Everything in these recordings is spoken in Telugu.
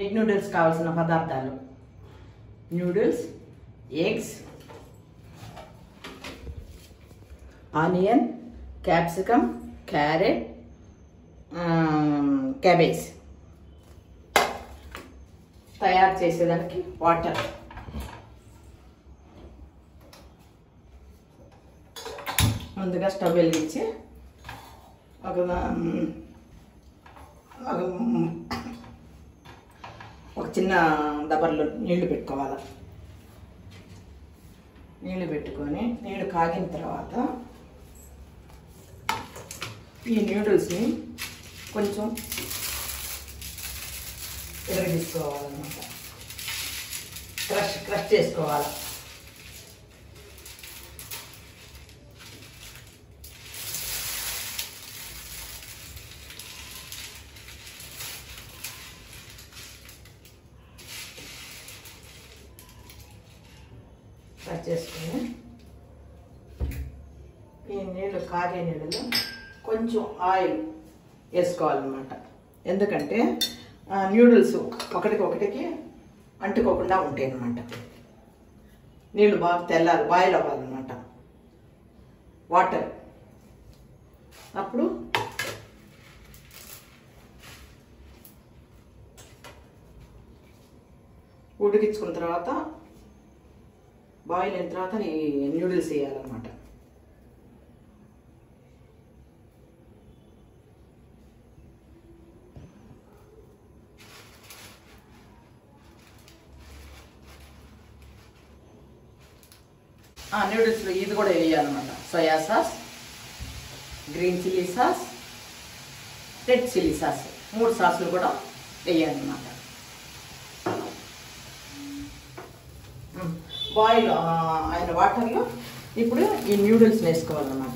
ఎగ్ నూడిల్స్ కావాల్సిన పదార్థాలు noodles eggs onion capsicum carrot cabbage తయారు చేసేదానికి వాటర్ ముందుగా స్టవ్ వెలిగించి ఒక దా- ఒక ఒక చిన్న దబర్లో నీళ్లు పెట్టుకోవాలి నీళ్లు పెట్టుకొని నీళ్లు కాగిన తర్వాత ఈ నూడిల్స్ని కొంచెం ఎరగదీసుకోవాలన్నమాట క్రష్ క్రష్ చేసుకోవాలి కట్ చేసుకొని ఈ నీళ్ళు కాగే నీళ్ళలో కొంచెం ఆయిల్ వేసుకోవాలన్నమాట ఎందుకంటే ఆ, న్యూడిల్స్ ఒకటికి ఒకటికి అంటుకోకుండా ఉంటాయి అన్నమాట నీళ్ళు బాగా తెల్లాలి బాయిల్ అవ్వాలన్నమాట వాటర్ అప్పుడు ఉడికించుకున్న తర్వాత బాయిల్ అయిన తర్వాత ఈ న్యూడిల్స్ వేయాలన్నమాట నూడిల్స్లో ఇది కూడా వేయాలన్నమాట soya sauce green chilli sauce red chilli sauce మూడు సాసులు కూడా వేయాలన్నమాట బాయిల్ అయిన వాటర్లో ఇప్పుడు ఈ న్యూడిల్స్ వేసుకోవాలన్నమాట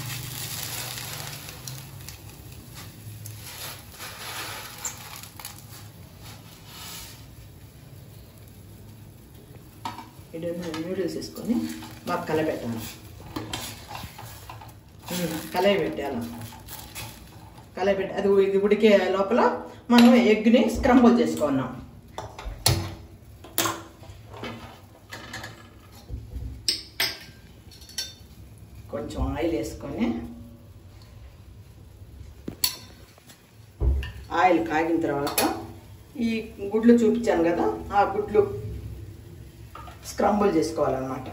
ఇది న్యూడిల్స్ వేసుకొని బాగా కలపెట్టాలి కలయి పెట్టాలి కలయి పెట్టి అది ఇది ఉడికే లోపల మనం ఎగ్ని స్క్రంబుల్ చేసుకున్నాం కొంచెం ఆయిల్ వేసుకొని ఆయిల్ కాగిన తర్వాత ఈ గుడ్లు చూపించాను కదా ఆ గుడ్లు స్క్రంబుల్ చేసుకోవాలన్నమాట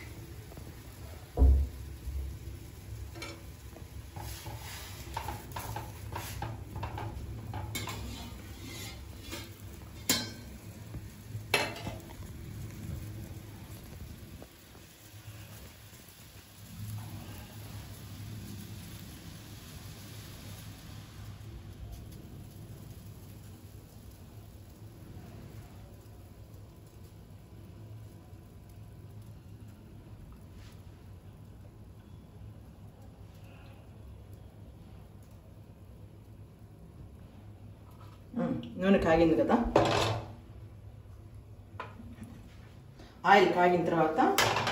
ఉమ్, నూనె కాగింది కదా ఆయిల్ కాగిన తర్వాత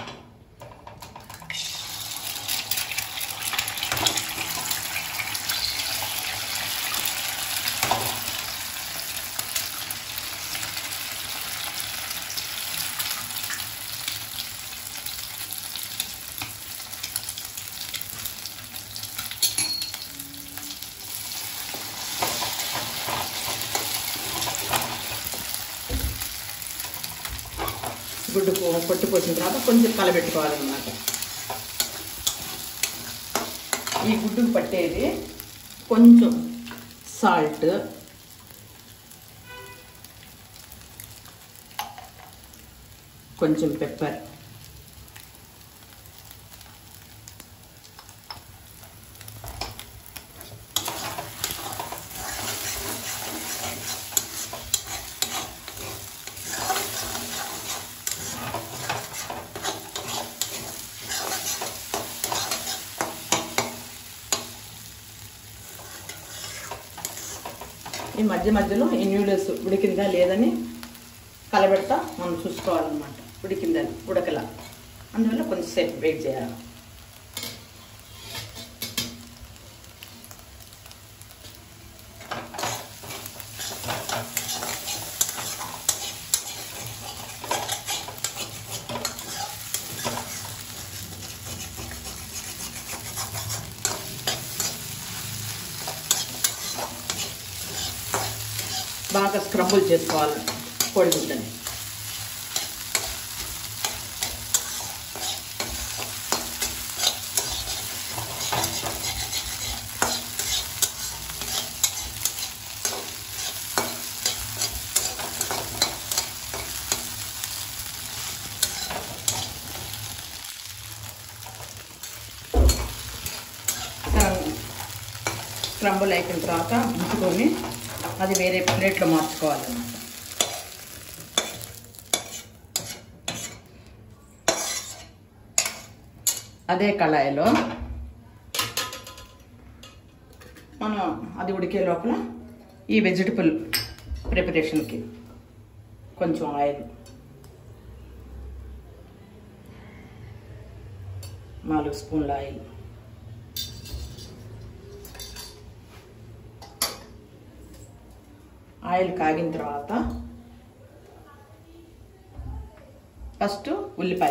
గుడ్డు పో- పొట్టిపోసిన తర్వాత కొంచెం కలబెట్టుకోవాలన్నమాట ఈ గుడ్డుకు పట్టేది కొంచెం సాల్ట్ కొంచెం పెప్పర్ ఈ మధ్య మధ్యలో ఈ నూడిల్స్ ఉడికిందా లేదని కలబెడతా మనం చూసుకోవాలన్నమాట ఉడికిందా ఉడకలా అందువల్ల కొంచెంసేపు వెయిట్ చేయాలి బాగా స్క్రబ్బులు చేసుకోవాలి కోడిగుడ్డని స్క్రంబుల్ అయిపోయిన తర్వాత ఉంచుకొని అది వేరే ప్లేట్లో మార్చుకోవాలన్నమాట అదే కళాయిలో మనం అది ఉడికే లోపల ఈ వెజిటబుల్ ప్రిపరేషన్కి కొంచెం ఆయిల్ నాలుగు స్పూన్ల ఆయిల్ ఆయిల్ కాగిన తర్వాత ఫస్ట్ ఉల్లిపాయ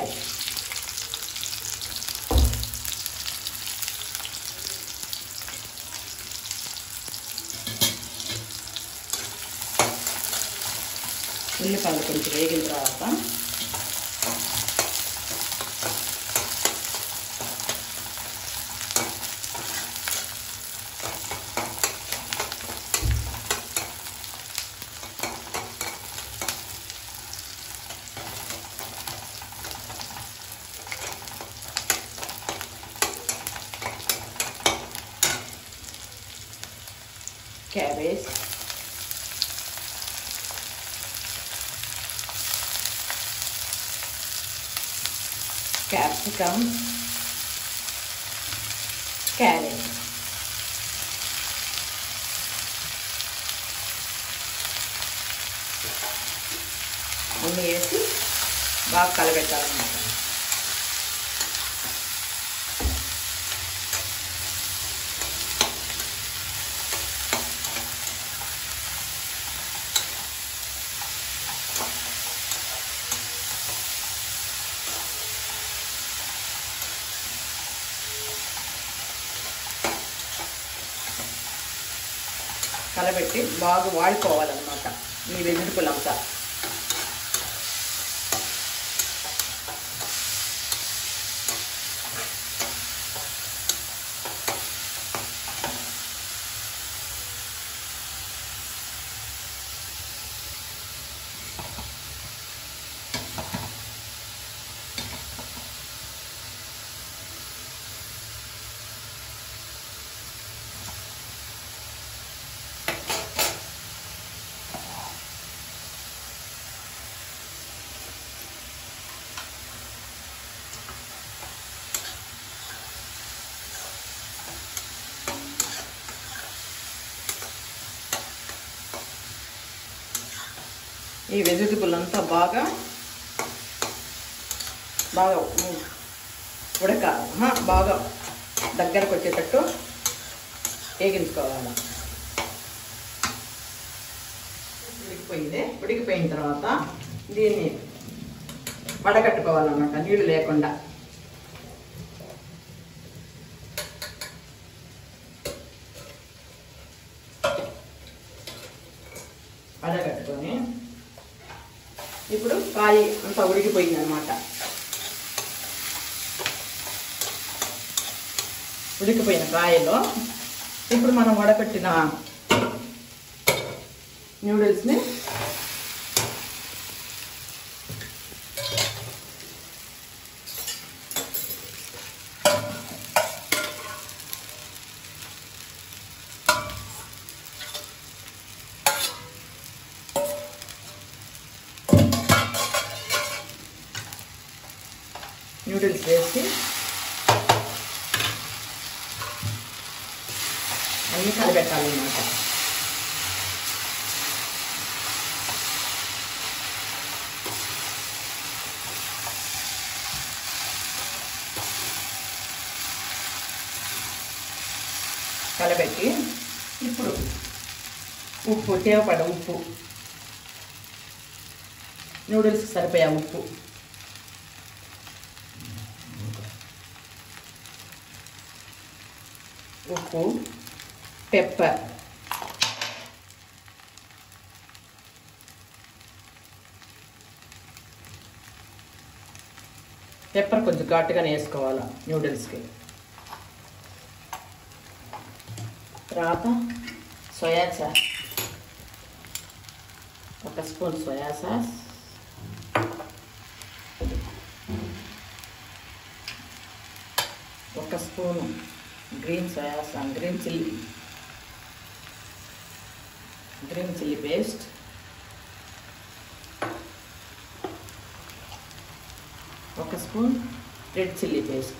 ఉల్లిపాయలు కొంచెం వేగిన తర్వాత క్యాబేజ్ క్యాప్సికమ్ క్యారెట్ అన్నీ వేసి బాగా కలబెట్టాలన్నమాట కలబెట్టి బాగా వాడుకోవాలన్నమాట ఈ వెజిటబుల్ అంతా ఈ వెజిటబుల్ అంతా బాగా బాగా ఉ- ఉడక ఆహా, బాగా దగ్గరకు వచ్చేటట్టు వేగించుకోవాలి ఉడికిపోయింది ఉడికిపోయిన తర్వాత దీన్ని వడగట్టుకోవాలన్నమాట నీళ్లు లేకుండా వడగట్టుకొని ఇప్పుడు కాయ అంతా ఉడికిపోయింది అనమాట ఉడికిపోయిన కాయలో ఇప్పుడు మనం వడకట్టిన న్యూడిల్స్ని న్యూడిల్స్ వేసి అన్నీ కలిపెట్టాలన్నమాట కలబెట్టి ఇప్పుడు ఉప్పు తేవపడ ఉప్పు నూడిల్స్కి సరిపోయే ఉప్పు ఉప్పు పెప్పర్ పెప్పర్ కొంచెం ఘాటుగానే వేసుకోవాలి నూడిల్స్కి తర్వాత సోయా సాస్ ఒక స్పూన్ సోయా సాస్ ఒక spoon green soya sauce green chilli green chilli paste ఒక స్పూన్ రెడ్ చిల్లీ పేస్ట్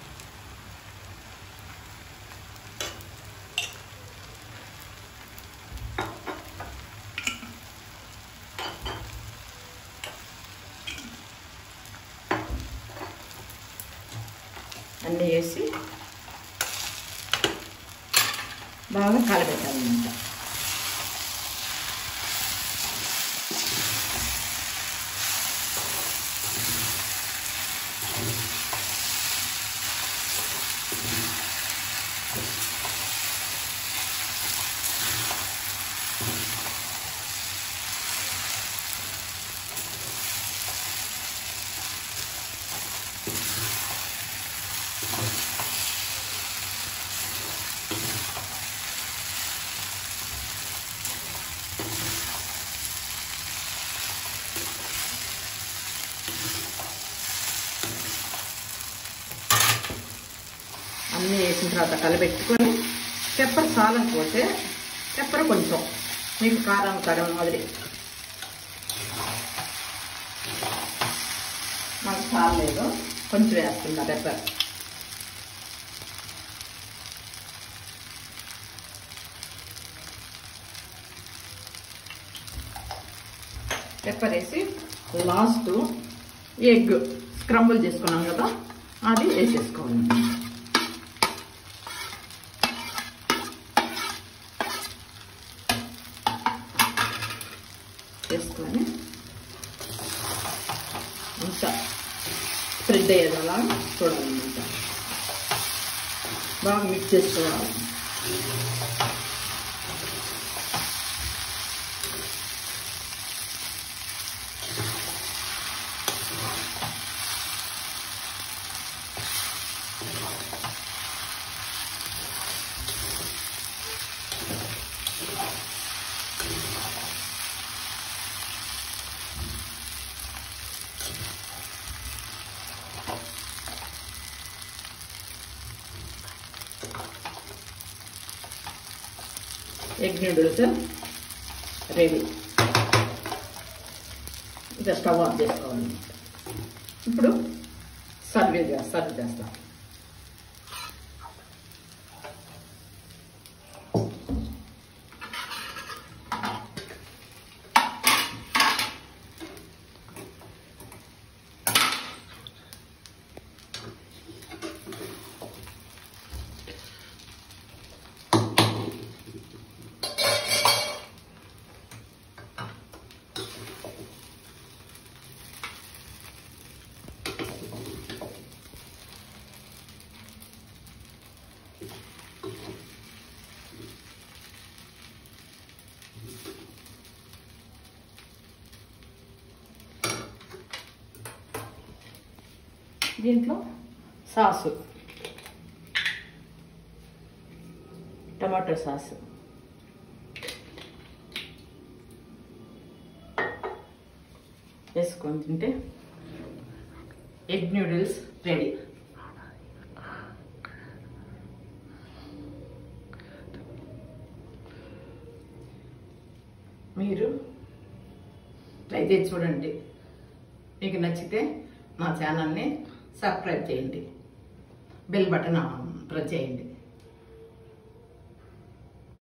అన్నీ వేసి బాగా కలబెట్టాలన్నమాట అన్నీ వేసిన తర్వాత కలబెట్టుకొని పెప్పర్ చాలకపోతే పెప్పర్ కొంచెం మీకు కారం కారం మాదిరి మాకు చాలలేదు కొంచెం వేస్తున్నా పెప్పర్ పెప్పర్ వేసి లాస్ట్ ఎగ్ స్క్రంబుల్ చేసుకున్నాం కదా అది వేసేసుకోవాలి వేసుకొని ఇంకా స్ప్రెడ్ అయ్యేదలా చూడాలన్నమాట బాగా మిక్స్ చేసుకోవాలి ఎగ్ నూడిల్స్ రెడీ ఇక స్టవ్ ఆఫ్ చేసుకోవాలి ఇప్పుడు సర్వ్ చేస్తా సర్వ్ చేస్తాం దీంట్లో సాసు టమాటో సాసు వేసుకొని తింటే ఎగ్ నూడిల్స్ రెడీ మీరు ట్రై చేసి చూడండి మీకు నచ్చితే మా ఛానల్ని సబ్స్క్రైబ్ చేయండి బెల్ బటన్ ప్రెస్ చేయండి